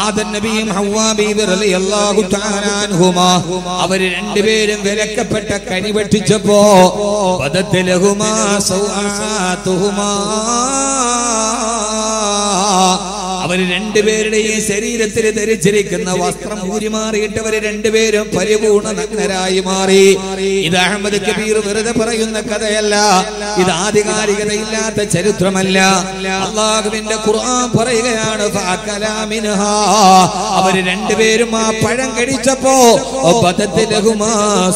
ആദൻ നബിയും ഹവ്വാ ബീബി റളിയല്ലാഹു തആല അൻഹുമാ അവര് രണ്ടുപേരും വിലക്കപ്പെട്ട കനി വെട്ടിച്ചപ്പോ ബദത്ത് ലഹുമാ സൗആത്തുഹുമാ അവര് രണ്ടുപേരുടെയും ശരീരത്തിൽ ധരിച്ചിരിക്കുന്ന വസ്ത്രം ഊരിമാറിയിട്ട് അവര് രണ്ടുപേരും പരിപൂർണ നഗ്നരായി മാറി ഇത് അഹമ്മദ് കബീർ വെറുതെ പറയുന്ന കഥയല്ല ഇത് ആധികാരികതയില്ലാത്ത ചരിത്രമല്ല അള്ളാഹുവിന്റെ ഖുർആൻ പറയുകയാണ് ഫഅകലാ മിൻഹാ. അവര് രണ്ടുപേരും ആ പഴം കഴിച്ചപ്പോ ബദത്ത് ലഹുമാ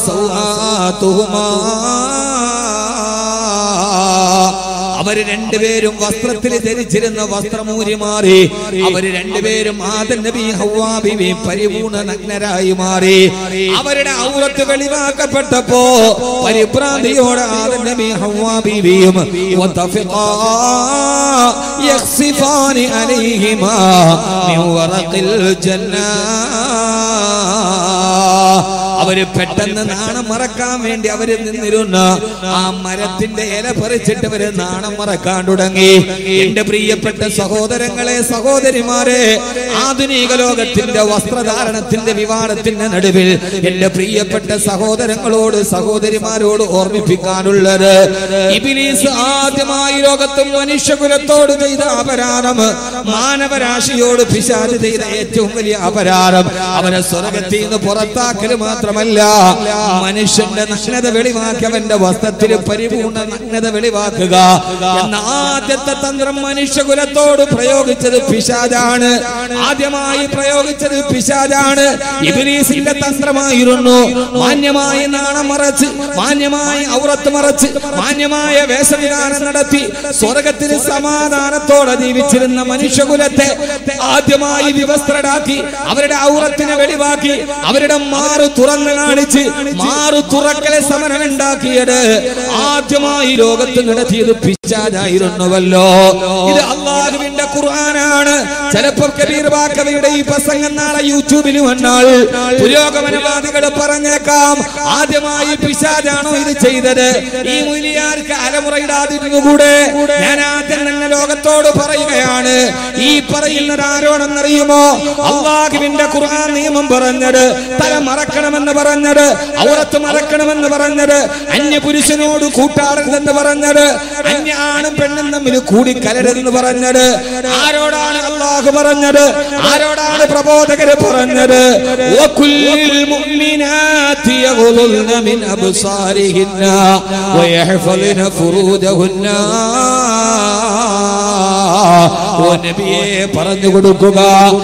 സൗആത്തുഹുമാ അവര് രണ്ടുപേരും വസ്ത്രത്തിൽ ധരിച്ചിരുന്ന വസ്ത്രമൂരി മാറി അവര് രണ്ടുപേരും ആദൻ നബി ഹവ്വാ ബിബി പരിപൂർണ നഗ്നരായി മാറി അവരുടെ ഔറത്ത് വെളിവാക്കപ്പെട്ടപ്പോ പരിഭ്രാന്തിയോടെ ആദൻ നബി ഹവ്വാ ബിബിയും വതഫിഖാ യഖ്സിഫാനി അലൈഹിമാ മിൻ വറഖിൽ ജന്നാ അവര് പെട്ടെന്ന് നാണം മറക്കാൻ വേണ്ടി അവര് നിന്നിരുന്ന ആ മരത്തിന്റെ ഇല പറിച്ചിട്ട് അവര് നാണം മറക്കാൻ തുടങ്ങി എന്റെ പ്രിയപ്പെട്ട സഹോദരങ്ങളെ സഹോദരിമാരെ ആധുനിക ലോകത്തിന്റെ വസ്ത്രധാരണത്തിന്റെ വിവാദത്തിന്റെ നടുവിൽ എന്റെ പ്രിയപ്പെട്ട സഹോദരങ്ങളോട് സഹോദരിമാരോട് ഓർമ്മിപ്പിക്കാനുള്ളത് ഇബിലീസ് ആദ്യമായി ലോകത്തും മനുഷ്യകുലത്തോട് ചെയ്ത അപരാധം മാനവരാശിയോട് പിശാച് ചെയ്ത ഏറ്റവും വലിയ അപരാധം അവനെ സ്വർഗത്തിൽ നിന്ന് പുറത്താക്കൽ മാത്രമല്ല മനുഷ്യന്റെ നഗ്നത വെളിവാക്കി അവന്റെ വസ്ത്രത്തിൽ പരിപൂർണ നഗ്നത വെളിവാക്കുക എന്ന ആദ്യത്തെ തന്ത്രം മനുഷ്യകുലത്തോട് പ്രയോഗിച്ചത് പിശാജാണ് ആദ്യമായി പ്രയോഗിച്ചത് പിശാജാണ് ഇബിലീസിന്റെ തന്ത്രമായിരുന്നു മാന്യമായി നാണം മറച്ച് മാന്യമായി ഔറത്ത് മറച്ച് മാന്യമായ വേഷവിധാനം നടത്തി സ്വർഗത്തിന് സമാധാനത്തോടെ ജീവിച്ചിരുന്ന മനുഷ്യകുലത്തെ ആദ്യമായി വിവസ്ത്രരാക്കി അവരുടെ ഔറത്തിനെ വെളിവാക്കി അവരുടെ മാറു തുറന്നു കാണിച്ച് മാറു തുറക്കലെ സമരം ഉണ്ടാക്കിയത് ആദ്യമായി ലോകത്ത് നടത്തിയത് പിച്ചാനായിരുന്നുവല്ലോ ഇത് അള്ളാഹുവിന്റെ ഖുർആനാണ് ചിലപ്പോൾ കബീർ ബാക്കവയുടെ ഈ പ്രസംഗം നാളെ യൂട്യൂബിൽ വന്നാൽ പുരോഗമനവാദികൾ പറഞ്ഞേക്കാം ആദ്യമായി പിശാജാണോ ഇത് ചെയ്തത് ഈ മുലിയാർക്ക് അലമുറയിടാതിരുന്നുകൂടെ ഞാൻ ആദ്യം തന്നെ ലോകത്തോട് പറയുകയാണ് ഈ പറയുന്നത് ആരോടെന്നറിയുമോ അള്ളാഹുവിന്റെ ഖുർആൻ നിയമം പറഞ്ഞത് തല മറക്കണമെന്ന് പറഞ്ഞത് ഔറത്ത് മറക്കണമെന്ന് പറഞ്ഞത് അന്യ പുരുഷനോട് കൂട്ടാടരുതെന്ന് പറഞ്ഞത് അന്യ ആണും പെണ്ണും തമ്മിൽ കൂടി കലരുതെന്ന് പറഞ്ഞത് ആരോടാണ് അള്ളാഹു പറഞ്ഞത് ആരോടാണ് പ്രബോധകര് പറഞ്ഞത് വകുല്ലിൽ മുഅ്മിനാതി യഗ്ളുൽന മിൻ അബ്സാരിഹിന്ന വയഹ്ഫളിന ഫുറൂജഹുന്ന ഓ നബിയെ പറഞ്ഞു കൊടുക്കുക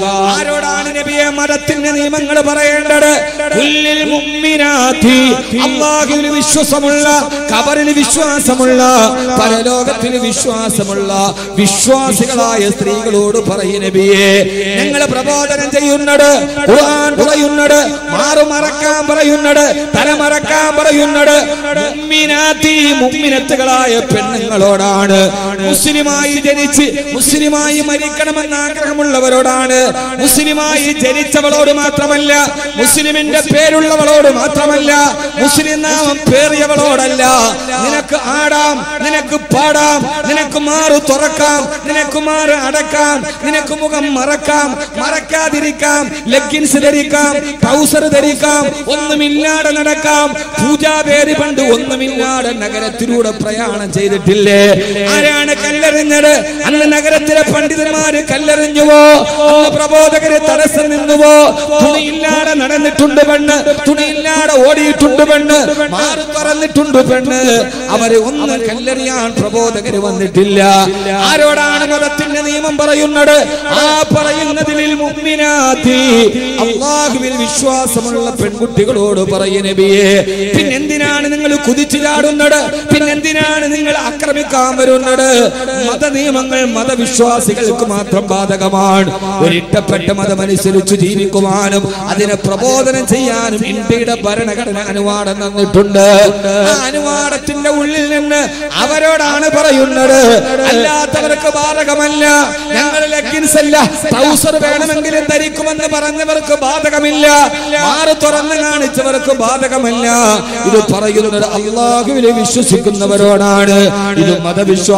ആരോടാണ് നബിയെ മതത്തിന്റെ നിയമങ്ങൾ പറയേണ്ടത് കുല്ലിൽ മുഅ്മിനാതി അല്ലാഹുവിൽ വിശ്വാസമുള്ള കബറിൽ വിശ്വാസമുള്ള പരലോകത്തിൽ വിശ്വാസമുള്ള വിശ്വാസികളായ സ്ത്രീകളോട് പറയും നബിയെ ഞങ്ങൾ പ്രബോധനം ചെയ്യുന്നത് ഖുർആൻ പറയുന്നത് മാറു മറക്കാൻ പറയുന്നത് തല മറക്കാൻ പറയുന്നത് മുഅ്മിനാതി മുഅ്മിനത്തുകളായ പെണ്ണുങ്ങളോടാണ് മുസ്ലിമായി ജനിച്ച് മുസ്ലിമായി മരിക്കണമെന്ന് ആഗ്രഹമുള്ളവരോടാണ് മുസ്ലിമായി ജനിച്ചവളോട് മാത്രമല്ല മുസ്ലിമിന്റെ പേരുള്ളവളോട് മാത്രമല്ല മുസ്ലിം നാമം പേറിയവളോടല്ല നിനക്ക് ആടാം നിനക്ക് പാടാം നിനക്ക് മാറു തുറക്കാം നിനക്ക് മാറ് അടക്കാം നിനക്ക് മുഖം മറക്കാം മറക്കാതിരിക്കാം ലെഗിൻസ് ധരിക്കാം ട്രൗസർ ധരിക്കാം ഒന്നുമില്ലാതെ നടക്കാം പൂജാ പേര് പണ്ട് ഒന്നുമില്ലാതെ നഗരത്തിലൂടെ പ്രയാണം ചെയ്തിട്ടില്ലേ ആരാണ് കല്ലെറിഞ്ഞത് അന്ന് നഗരത്തിലെ പണ്ഡിതന്മാര് കല്ലെറിഞ്ഞുവോ അന്ന് പ്രബോധകര് തടസ്സം നിന്നുവോ തുണിയില്ലാതെ നടന്നിട്ടുണ്ട് പെണ്ണ് തുണിയില്ലാതെ ഓടിയിട്ടുണ്ട് പെണ്ണ് മാറി തുറന്നിട്ടുണ്ട് പെണ്ണ് അവര് ഒന്ന് കല്ലെറിയാൻ പ്രബോധകര് വന്നിട്ടില്ല ആരോടാണ് മതത്തിന്റെ നിയമം പറയുന്നത് ആ പറയുന്നതിൽ മുമ്മിനാത്തി അള്ളാഹുവിൽ വിശ്വാസമുള്ള പെൺകുട്ടികളോട് പറയ നബിയെ പിന്നെന്തിനാണ് നിങ്ങൾ കുതിച്ചു ചാടുന്നത് പിന്നെന്തിനാണ് നിങ്ങൾ ആക്രമിക്കാൻ വരുന്നത് മത നിയമങ്ങൾ മതവിശ്വാസികൾക്ക് മാത്രം ബാധകമാണ് ഒരിട്ടപ്പെട്ട മതമനുസരിച്ച് ജീവിക്കുവാനും അതിനെ പ്രബോധനം ചെയ്യാനും ഇന്ത്യയുടെ ഭരണഘടന അനുവാദം തന്നിട്ടുണ്ട് ആ അനുവാദത്തിന്റെ ഉള്ളിൽ നിന്ന് അവരോടാണ് പറയുന്നത് അല്ലാത്തവർക്ക് ബാധകമല്ല ഞങ്ങൾ ലെഗിൻസ് അല്ല ട്രൗസർ വേണമെങ്കിലും ധരിക്കുമെന്ന് പറഞ്ഞവർക്ക് ബാധകമില്ല മാറ് തുറന്ന് കാണിച്ചവർക്ക് ബാധകമല്ല ഇത് പറയുന്നത് അള്ളാഹുവിൽ വിശ്വസിക്കുന്നവരോടാണ് ഇത് മതവിശ്വാസികളോ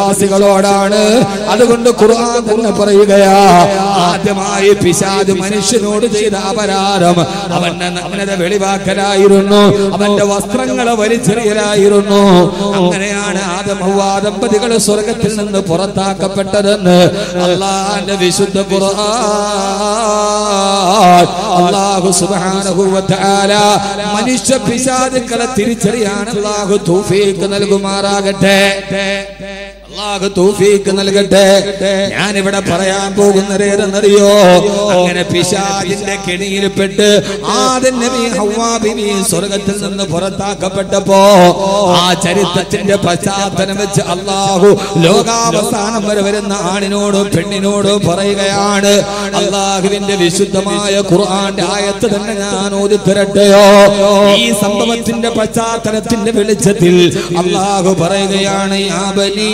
പിശാചുകളോടാണ് അതുകൊണ്ട് ഖുർആൻ തന്നെ പറയുകയാ ആദ്യമായി പിശാജ് മനുഷ്യനോട് ചെയ്ത അപരാധം അവന്റെ നഗ്നത വെളിവാക്കലായിരുന്നു അവന്റെ വസ്ത്രങ്ങളെ വലിച്ചെറിയലായിരുന്നു അങ്ങനെയാണ് ആദം ഹവ്വാ ദമ്പതികൾ സ്വർഗത്തിൽ നിന്ന് പുറത്താക്കപ്പെട്ടതെന്ന് അള്ളാന്റെ വിശുദ്ധ ഖുർആൻ അള്ളാഹു സുബ്ഹാനഹു വ തആല മനുഷ്യ പിശാചുക്കളെ തിരിച്ചറിയാൻ അള്ളാഹു തൗഫീഖ് നൽകുമാറാകട്ടെ അള്ളാഹു തൗഫീഖ് നൽകട്ടെ ഞാൻ ഇവിടെ പറയാൻ പോകുന്നത് ഏതെന്നറിയോ അങ്ങനെ പിശാചിന്റെ കെണിയിൽപ്പെട്ട് ആദ്യം നബി ഹവ്വാ ബിബി സ്വർഗത്തിൽ നിന്ന് പുറത്താക്കപ്പെട്ടപ്പോ ആ ചരിത്രത്തിന്റെ പശ്ചാത്തലം വെച്ച് അള്ളാഹു ലോകാവസാനം വരെ വരുന്ന ആണിനോടും പെണ്ണിനോടും പറയുകയാണ് അള്ളാഹുവിന്റെ വിശുദ്ധമായ ഖുർആന്റെ ആയത്ത് തന്നെ ഞാൻ ഓതിത്തരട്ടെയോ ഈ സംഭവത്തിന്റെ പശ്ചാത്തലത്തിന്റെ വെളിച്ചത്തിൽ അള്ളാഹു പറയുകയാണ് യാ ബനീ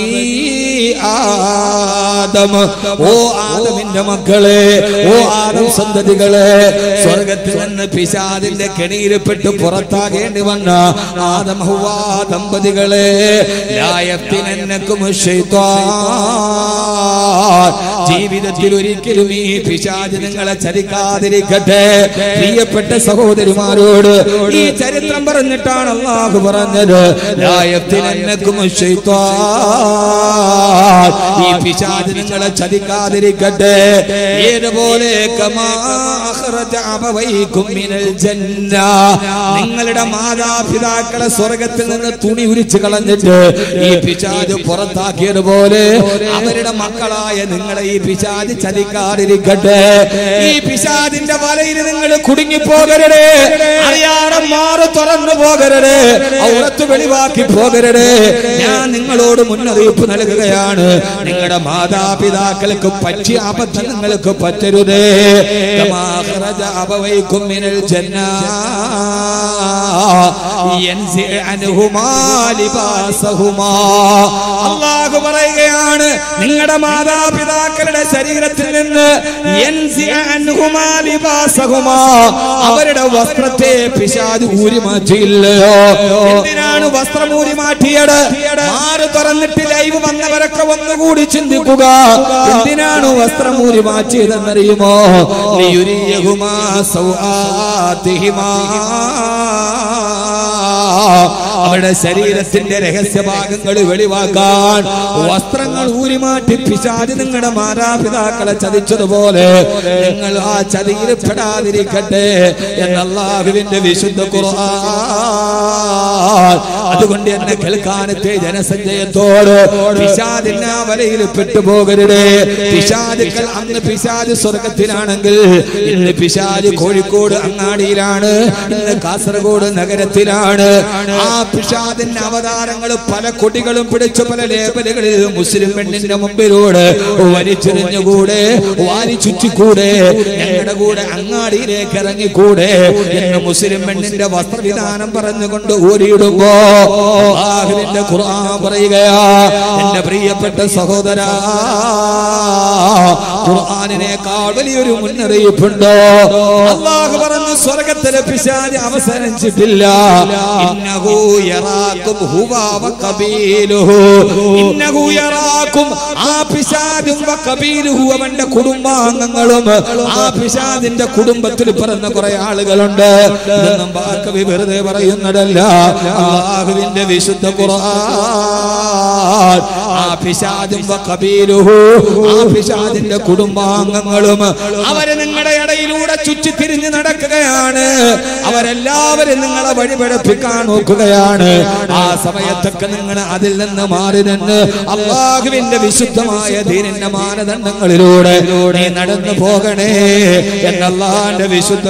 ആദം ഓ ആദമിന്റെ മക്കളെ ഓ ആദം സന്തതികളെ സ്വർഗത്തിൽ നിന്ന് പിശാദിന്റെ കെണിയിൽപ്പെട്ട് പുറത്താകേണ്ടി വന്ന ആദം ഹുവാ ദമ്പതികളെ ലായത്തിനെന്നക്കും ജീവിതത്തിൽ ഒരിക്കലും ഈ പിശാജ് നിങ്ങളെ ചതിക്കാതിരിക്കട്ടെ പ്രിയപ്പെട്ട സഹോദരിമാരോട് ഈ ചരിത്രം പറഞ്ഞിട്ടാണ് അള്ളാഹു പറഞ്ഞത് ലായത്തിനെന്നക്കും ഈ പിശാജ് നിങ്ങളെ ചതിക്കാതിരിക്കട്ടെ ഏതുപോലെ കമാ അഖ്റജ അബവൈകും മിനൽ ജന്ന നിങ്ങളുടെ മാതാപിതാക്കളെ സ്വർഗത്തിൽ നിന്ന് തുണി ഉരിച്ചു കളഞ്ഞിട്ട് ഈ പിശാജ് പുറത്താക്കിയതുപോലെ അവരുടെ മക്കളായ നിങ്ങളെ ഈ പിശാജ് ചതിക്കാതിരിക്കട്ടെ ഈ പിശാജിന്റെ വലയിൽ നിങ്ങൾ കുടുങ്ങി പോകരുത് അറിയാതെ മാറ് തുറന്നു പോകരുത് ഔറത്ത് വെളിവാക്കി പോകരുത് ഞാൻ നിങ്ങളോട് മുന്നറിയിപ്പ് നൽകുകയാണ് നിങ്ങളുടെ മാതാപിതാക്കൾക്ക് പറ്റിയ അബദ്ധം നിങ്ങൾക്ക് പറ്റരുതേ കമാ ഖറജ അബവൈകും മിനൽ ജന്ന യൻസി അൻഹുമാ ലിബാസഹുമാ അല്ലാഹു പറയുകയാണ് നിങ്ങളുടെ മാതാപിതാക്കളുടെ ശരീരത്തിൽ നിന്ന് യൻസി അൻഹുമാ ലിബാസഹുമാ അവരുടെ വസ്ത്രത്തെ പിശാച് ഊരി മാറ്റിയില്ലയോ എന്തിനാണ് വസ്ത്രം ഊരി മാറ്റിയത് മാറ് തുറന്നിട്ട് ലൈവ് വന്നവരൊക്കെ ഒന്നുകൂടി ചിന്തിക്കുക എന്തിനാണ് വസ്ത്രം ഊരി മാറ്റിയതെന്നറിയുമോ ലിയുരിയഹുമാ സൗആതിഹിമാ അവരുടെ ശരീരത്തിന്റെ രഹസ്യഭാഗങ്ങൾ വെളിവാക്കാൻ വസ്ത്രങ്ങൾ ഊരിമാറ്റി പിശാച് നിങ്ങളുടെ മാതാപിതാക്കളെ ചതിച്ചതുപോലെ നിങ്ങൾ ആ ചതിയിൽ പെടാതിരിക്കട്ടെ എന്നല്ലാഹുവിന്റെ വിശുദ്ധ ഖുർആൻ അതുകൊണ്ട് എന്നെ കേൾക്കാനത്തെ ജനസഞ്ചയത്തോട് പിശാദിന്റെ ആ വലയിൽ പെട്ടുപോകരുത് പിശാദുക്കൾ അന്ന് പിശാദ് സ്വർഗത്തിലാണെങ്കിൽ ഇന്ന് പിശാദ് കോഴിക്കോട് അങ്ങാടിയിലാണ് ഇന്ന് കാസർഗോഡ് നഗരത്തിലാണ് ആ പിശാദിന്റെ അവതാരങ്ങൾ പല കൊടികളും പിടിച്ച പല ലേബലുകളിൽ മുസ്ലിം പെണ്ണിന്റെ മുമ്പിലൂടെ വലിച്ചെറിഞ്ഞുകൂടെ വാരി ചുറ്റിക്കൂടെ ഞങ്ങളുടെ കൂടെ അങ്ങാടിയിലേക്ക് ഇറങ്ങിക്കൂടെ എന്ന് മുസ്ലിം പെണ്ണിന്റെ വസ്ത്രവിധാനം പറഞ്ഞുകൊണ്ട് ഓരിയിടുമ്പോ അല്ലാഹുവിന്റെ ഖുർആൻ പറയുകയാ എന്റെ പ്രിയപ്പെട്ട സഹോദര ഖുർആനിനേക്കാൾ വലിയൊരു മുന്നറിയിപ്പുണ്ടോ അള്ളാഹു പറഞ്ഞു സ്വർഗത്തിലെ പിശാച് അവസരിച്ചിട്ടില്ല ഇന്നഹു യറാക്കും ഹുവ വ ഖബീലുഹു ഇന്നഹു യറാക്കും ആ പിശാചും വ ഖബീലുഹു അവന്റെ കുടുംബാംഗങ്ങളും ആ പിശാചിന്റെ കുടുംബത്തിൽ പിറന്ന കുറെ ആളുകളുണ്ട് ഇതൊന്നും വാക്കവി വെറുതെ പറയുന്നതല്ല അള്ളാഹുവിന്റെ വിശുദ്ധ ഖുർആൻ ആ പിശാചും വ ഖബീലുഹു ആ പിശാചിന്റെ കുടുംബാംഗങ്ങളും അവര് നിങ്ങളുടെ ഇടയിലൂടെ ചുറ്റിത്തിരിഞ്ഞ് നടക്കുകയാണ് അവരെല്ലാവരും നിങ്ങളെ വഴിപഴപ്പിക്കാൻ നോക്കുകയാണ് ആ സമയത്തൊക്കെ നിങ്ങൾ അതിൽ നിന്ന് മാറി നിന്ന് അള്ളാഹുവിന്റെ വിശുദ്ധമായ ദീനിന്റെ മാനദണ്ഡങ്ങളിലൂടെ നീ നടന്നു പോകണേ എന്നല്ലാന്റെ വിശുദ്ധ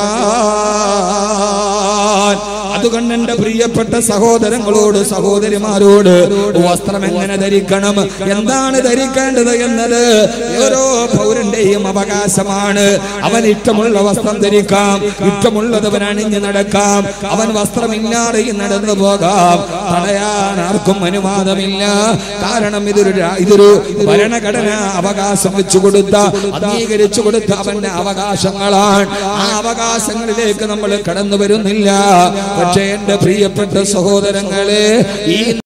ഖുർആൻ അതുകൊണ്ട് എന്റെ പ്രിയപ്പെട്ട സഹോദരങ്ങളോട് സഹോദരിമാരോട് വസ്ത്രം എങ്ങനെ ധരിക്കണം എന്താണ് ധരിക്കേണ്ടത് എന്നത് ഓരോ പൗരന്റെയും അവകാശമാണ് അവൻ ഇഷ്ടമുള്ള വസ്ത്രം ധരിക്കാം ഇഷ്ടമുള്ളത് അവൻ അണിഞ്ഞ് നടക്കാം അവൻ വസ്ത്രമില്ലാതെയും നടന്നു പോകാം തടയാൻ ആർക്കും അനുവാദമില്ല കാരണം ഇതൊരു രാ- ഇതൊരു ഭരണഘടന അവകാശം വെച്ചു കൊടുത്ത അംഗീകരിച്ചു കൊടുത്ത അവന്റെ അവകാശങ്ങളാണ് ആ അവകാശങ്ങളിലേക്ക് നമ്മൾ കടന്നു വരുന്നില്ല പക്ഷേ എന്റെ പ്രിയപ്പെട്ട സഹോദരങ്ങളെ ഈ